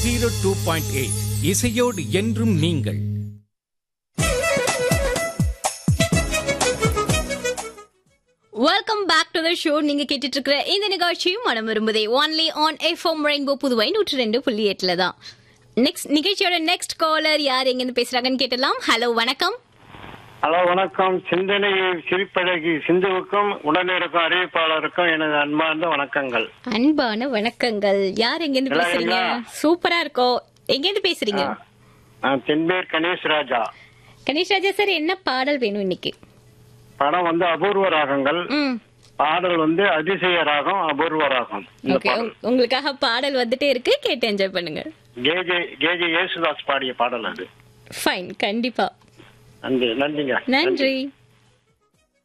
Zero two point eight இசையோடு என்றும் நீங்கள் welcome back to the show நீங்க கேட்டுட்டு இருக்கிற இந்த நிகழ்ச்சியும் மனம் விரும்புதே only on FM rainbow Puduvai நூற்றி ரெண்டு புள்ளி எட்டுல தான் நெக்ஸ்ட் நிகழ்ச்சியோட நெக்ஸ்ட் காலர் யார் எங்கிருந்து பேசுறாங்கன்னு கேட்டலாம் ஹலோ வணக்கம் ஹலோ வணக்கம் சிந்தனை சிரிப்பழகி சிந்துவுக்கும் உடனிருக்கும் அறிவிப்பாளருக்கும் எனது அன்பார்ந்த வணக்கங்கள் அன்பான வணக்கங்கள் யார் எங்கிருந்து நல்லா பேசுறீங்க இருக்கீங்களா? சூப்பரா இருக்கோம் எங்கிருந்து பேசுறீங்க நான் தென்பேர் கணேஷ் ராஜா கணேஷ் ராஜா சார் என்ன பாடல் வேணும் இன்னைக்கு படம் வந்து அபூர்வ ராகங்கள் ம் பாடல் வந்து அதிசய ராகம் அபூர்வ ராகம் இந்த ஓகே பாடல் உங்களுக்காக பாடல் வந்துட்டே இருக்கு கேட்டு என்ஜாய் பண்ணுங்க கேஜே கேஜே யேசுதாஸ் பாடிய பாடல் அது ஃபைன் கண்டிப்பா நன்றி நன்றிங்க நன்றி